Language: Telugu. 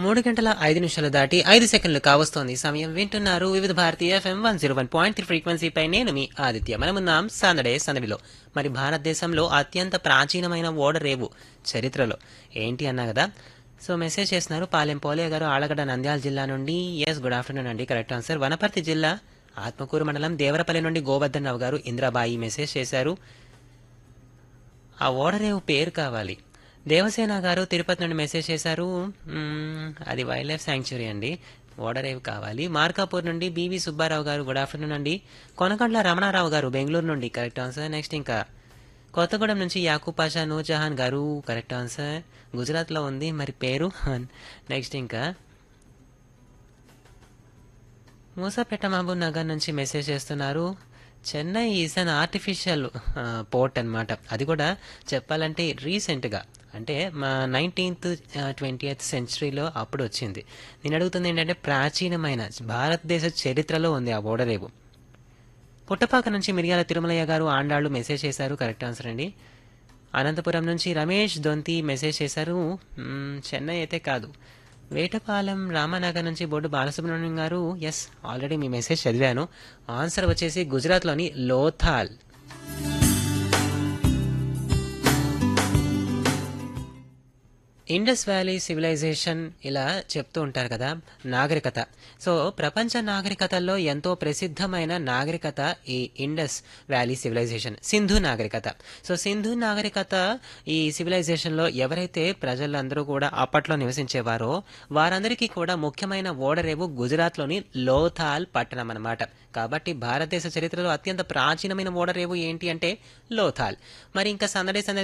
మూడు గంటల ఐదు నిమిషాలు దాటి ఐదు సెకండ్లు కావస్తోంది సమయం వింటున్నారు వివిధ భారతీయ FM one zero one point three ఫ్రీక్వెన్సీపై నేను మీ ఆదిత్య మనమున్నాం సందడే సందడిలో మరి భారతదేశంలో అత్యంత ప్రాచీనమైన ఓడరేవు చరిత్రలో ఏంటి అన్నా కదా సో మెసేజ్ చేస్తున్నారు పాలెం పోలే గారు ఆలగడ్డ నంద్యాల జిల్లా నుండి ఎస్ గుడ్ ఆఫ్టర్నూన్ అండి కరెక్ట్ ఆన్సర్ వనపర్తి జిల్లా ఆత్మకూరు మండలం దేవరపల్లి నుండి గోవర్ధన్ రావు గారు ఇంద్రాబాయి మెసేజ్ చేశారు ఆ ఓడరేవు పేరు కావాలి దేవసేన గారు తిరుపతి నుండి మెసేజ్ చేశారు మ్మ్, అది వైల్డ్ లైఫ్ శాంక్చురీ అండి ఓడరేవు కావాలి మార్కాపూర్ నుండి బీవీ సుబ్బారావు గారు గుడ్ ఆఫ్టర్నూన్ అండి కొనకండ్ల రమణారావు గారు బెంగళూరు నుండి కరెక్ట్ ఆన్సర్ నెక్స్ట్ ఇంకా కొత్తగూడెం నుంచి యాకూబ్ పాషా నూర్జహాన్ గారు కరెక్ట్ ఆన్సర్ గుజరాత్లో ఉంది మరి పేరు నెక్స్ట్ ఇంకా మూసాపేట మహబూబ్ నగర్ నుంచి మెసేజ్ చేస్తున్నారు Chennai is an artificial port అన్నమాట అది కూడా చెప్పాలంటే రీసెంట్గా అంటే మా నైన్టీన్త్ ట్వంటీ ఎయిత్ సెంచరీలో అప్పుడు వచ్చింది నేను అడుగుతుంది ఏంటంటే ప్రాచీనమైన భారతదేశ చరిత్రలో ఉంది ఆ ఓడరేవు పుట్టపాక నుంచి మిరియాల తిరుమలయ్య గారు ఆండాళ్ళు మెసేజ్ చేశారు కరెక్ట్ ఆన్సర్ అండి అనంతపురం నుంచి రమేష్ దొంతి మెసేజ్ చేశారు మ్మ్, చెన్నై అయితే కాదు వేటపాలెం రామానగర్ నుంచి బొడ్డు బాలసుబ్రహ్మణ్యం గారు ఎస్ ఆల్రెడీ మీ మెసేజ్ చదివాను ఆన్సర్ వచ్చేసి గుజరాత్లోని లోథాల్ ఇండస్ వ్యాలీ సివిలైజేషన్ ఇలా చెప్తూ ఉంటారు కదా నాగరికత సో ప్రపంచ నాగరికతల్లో ఎంతో ప్రసిద్ధమైన నాగరికత ఈ ఇండస్ వ్యాలీ సివిలైజేషన్ సింధు నాగరికత సో సింధు నాగరికత ఈ సివిలైజేషన్లో ఎవరైతే ప్రజలందరూ కూడా అప్పట్లో నివసించేవారో వారందరికీ కూడా ముఖ్యమైన ఓడరేవు గుజరాత్లోని లోథాల్ పట్టణం అన్నమాట కాబట్టి భారతదేశ చరిత్రలో అత్యంత ప్రాచీనమైన ఓడరేవు ఏంటి అంటే లోథాల్ మరి ఇంకా సందడి సందడి